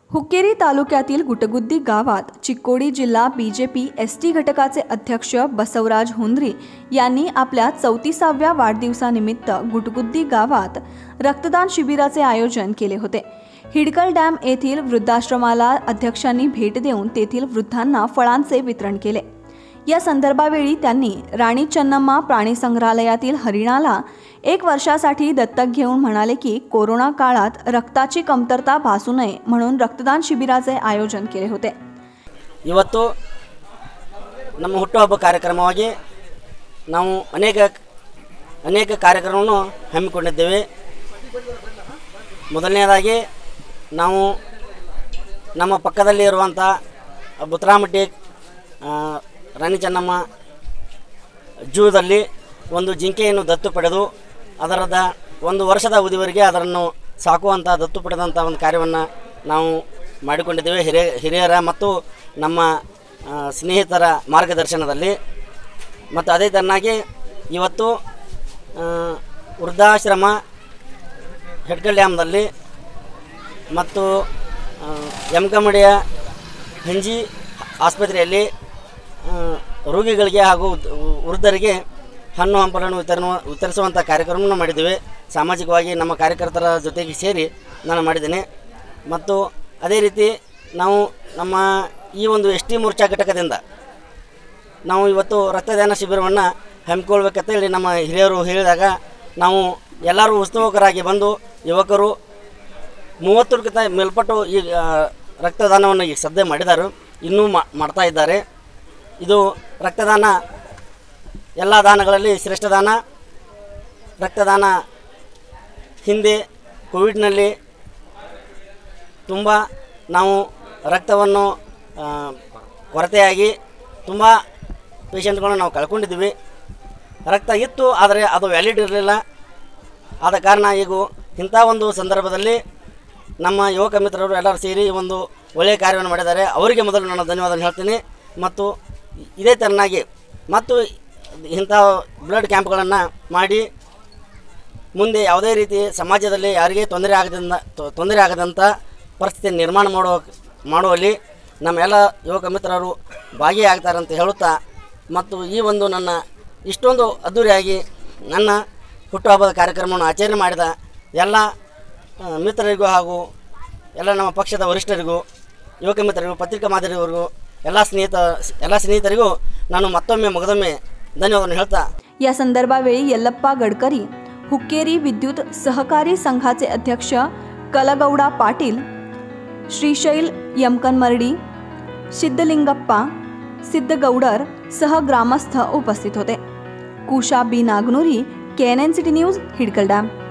हुक्केरी तालुक्यातील गुटगुद्दी गावात चिक्कोडी जिल्हा बीजेपी एस टी घटकाचे अध्यक्ष बसवराज हुंद्री यांनी आपल्या चौतीसाव्या वाढदिवसानिमित्त गुटगुद्दी गावात रक्तदान शिबिराचे आयोजन केले होते हिडकल डॅम येथील वृद्धाश्रमाला अध्यक्षांनी भेट देऊन तेथील वृद्धांना फळांचे वितरण केले या संदर्भावेळी त्यांनी राणी चन्नम्मा प्राणी संग्रहालयातील हरिणाला एक वर्षासाठी दत्तक घेऊन म्हणाले की कोरोना काळात रक्ताची कमतरता भासू नये म्हणून रक्तदान शिबिराचे आयोजन केले होते ಇವತ್ತು ನಮ್ಮ ಹುಟ್ಟುಹಬ್ಬ ಕಾರ್ಯಕ್ರಮವಾಗಿ ನಾವು ಅನೇಕ ಅನೇಕ ಕಾರ್ಯಕ್ರಮವನ್ನು ಹಮ್ಮಿಕೊಂಡಿದ್ದೇವೆ ಮೊದಲನೇದಾಗಿ ನಾವು ನಮ್ಮ ಪಕ್ಕದಲ್ಲಿ ಇರುವಂಥ ಬುತ್ರಾಮಟ್ಟಿ ಆ, ರಾಣಿ ಚೆನ್ನಮ್ಮ ಜೂದಲ್ಲಿ ಒಂದು ಜಿಂಕೆಯನ್ನು ದತ್ತು ಪಡೆದು ಅದರದ ಒಂದು ವರ್ಷದ ಅವಧಿವರೆಗೆ ಅದನ್ನು ಸಾಕುವಂಥ ದತ್ತು ಪಡೆದಂಥ ಒಂದು ಕಾರ್ಯವನ್ನು ನಾವು ಮಾಡಿಕೊಂಡಿದ್ದೇವೆ ಹಿರಿಯ ಹಿರಿಯರ ಮತ್ತು ನಮ್ಮ ಆ, ಸ್ನೇಹಿತರ ಮಾರ್ಗದರ್ಶನದಲ್ಲಿ ಮತ್ತು ಅದೇ ಥರನಾಗಿ ಇವತ್ತು ಆ, ವೃದ್ಧಾಶ್ರಮ ಹೆಡ್ಕಲ್ ಡ್ಯಾಮ್ದಲ್ಲಿ ಮತ್ತು ಆ, ಯಮಕಮಡಿಯ ಹೆಂಜಿ ಆಸ್ಪತ್ರೆಯಲ್ಲಿ ಆ, ರೋಗಿಗಳಿಗೆ ಹಾಗೂ ವೃದ್ಧ- ವೃದ್ಧರಿಗೆ ಹಣ್ಣು ಹಂಪಲನ್ನು ವಿತರಣೆ ವಿತರಿಸುವಂಥ ಕಾರ್ಯಕ್ರಮವನ್ನು ಮಾಡಿದ್ದೇವೆ ಸಾಮಾಜಿಕವಾಗಿ ನಮ್ಮ ಕಾರ್ಯಕರ್ತರ ಜೊತೆಗೆ ಸೇರಿ ನಾನು ಮಾಡಿದ್ದೇನೆ ಮತ್ತು ಅದೇ ರೀತಿ ನಾವು ನಮ್ಮ ಈ ಒಂದು ಎಸ್ ಟಿ ಮೋರ್ಚಾ ಘಟಕದಿಂದ ನಾವು ಇವತ್ತು ರಕ್ತದಾನ ಶಿಬಿರವನ್ನು ಹಮ್ಮಿಕೊಳ್ಬೇಕಂತೇಳಿ ನಮ್ಮ ಹಿರಿಯರು ಹೇಳಿದಾಗ ನಾವು ಎಲ್ಲರೂ ಉತ್ಸುಕರಾಗಿ ಬಂದು ಯುವಕರು ಮೂವತ್ತಕ್ಕಿಂತ ಮೇಲ್ಪಟ್ಟು ಈ ಆ, ರಕ್ತದಾನವನ್ನು ಈಗ ಸದ್ಯ ಮಾಡಿದ್ದಾರೆ ಇನ್ನೂ ಮಾ- ಮಾಡ್ತಾ ಇದ್ದಾರೆ ಇದು ರಕ್ತದಾನ ಎಲ್ಲ ದಾನಗಳಲ್ಲಿ ಶ್ರೇಷ್ಠ ದಾನ ರಕ್ತದಾನ ಹಿಂದೆ ಕೋವಿಡ್ನಲ್ಲಿ ತುಂಬ ನಾವು ರಕ್ತವನ್ನು ಆ, ಕೊರತೆಯಾಗಿ ತುಂಬ ಪೇಷಂಟ್ಗಳನ್ನ ನಾವು ಕಳ್ಕೊಂಡಿದ್ದೀವಿ ರಕ್ತ ಇತ್ತು ಆದರೆ ಅದು ವ್ಯಾಲಿಡ್ ಇರಲಿಲ್ಲ ಆದ ಕಾರಣ ಈಗ ಇಂಥ ಒಂದು ಸಂದರ್ಭದಲ್ಲಿ ನಮ್ಮ ಯುವಕ ಮಿತ್ರರು ಎಲ್ಲರೂ ಸೇರಿ ಈ ಒಂದು ಒಳ್ಳೆಯ ಕಾರ್ಯವನ್ನು ಮಾಡಿದ್ದಾರೆ ಅವರಿಗೆ ಮೊದಲು ನಾನು ಧನ್ಯವಾದ ಹೇಳ್ತೀನಿ ಮತ್ತು ಇದೇ ತೆರನಾಗಿ ಮತ್ತು ಇಂಥ ಬ್ಲಡ್ ಕ್ಯಾಂಪ್ಗಳನ್ನು ಮಾಡಿ ಮುಂದೆ ಯಾವುದೇ ರೀತಿ ಸಮಾಜದಲ್ಲಿ ಯಾರಿಗೇ ತೊಂದರೆ ಆಗದಿಂದ ತೊ- ತೊಂದರೆ ಆಗದಂಥ ಪರಿಸ್ಥಿತಿ ನಿರ್ಮಾಣ ಮಾಡುವ ಮಾಡುವಲ್ಲಿ ನಮ್ಮೆಲ್ಲ ಯುವಕ ಮಿತ್ರರು ಭಾಗಿಯಾಗ್ತಾರೆ ಅಂತ ಹೇಳುತ್ತಾ ಮತ್ತು ಈ ಒಂದು ನನ್ನ ಇಷ್ಟೊಂದು ಅದ್ಧೂರಿಯಾಗಿ ನನ್ನ ಹುಟ್ಟುಹಬ್ಬದ ಕಾರ್ಯಕ್ರಮವನ್ನು ಆಚರಣೆ ಮಾಡಿದ ಎಲ್ಲ ಆ, ಮಿತ್ರರಿಗೂ ಹಾಗೂ ಎಲ್ಲ ನಮ್ಮ ಪಕ್ಷದ ವರಿಷ್ಠರಿಗೂ ಯುವಕ ಮಿತ್ರರಿಗೂ ಪತ್ರಿಕಾ ಮಾಧ್ಯಮರಿಗೂ ಎಲ್ಲ ಸ್ನೇಹಿತ ಎಲ್ಲ ಸ್ನೇಹಿತರಿಗೂ ನಾನು ಮತ್ತೊಮ್ಮೆ ಮಗದೊಮ್ಮೆ ಧನ್ಯವಾದವನ್ನು ಹೇಳ್ತಾ या संदर्भावेळी यल्लप्पा गडकरी हुक्केरी विद्युत सहकारी संघाचे अध्यक्ष कलगौडा पाटील श्रीशैल यमकनमर्डी सिद्धलिंगप्पा सिद्धगौडर सह ग्रामस्थ उपस्थित होते कुशा B Naganuri K N N city news Hidkal dam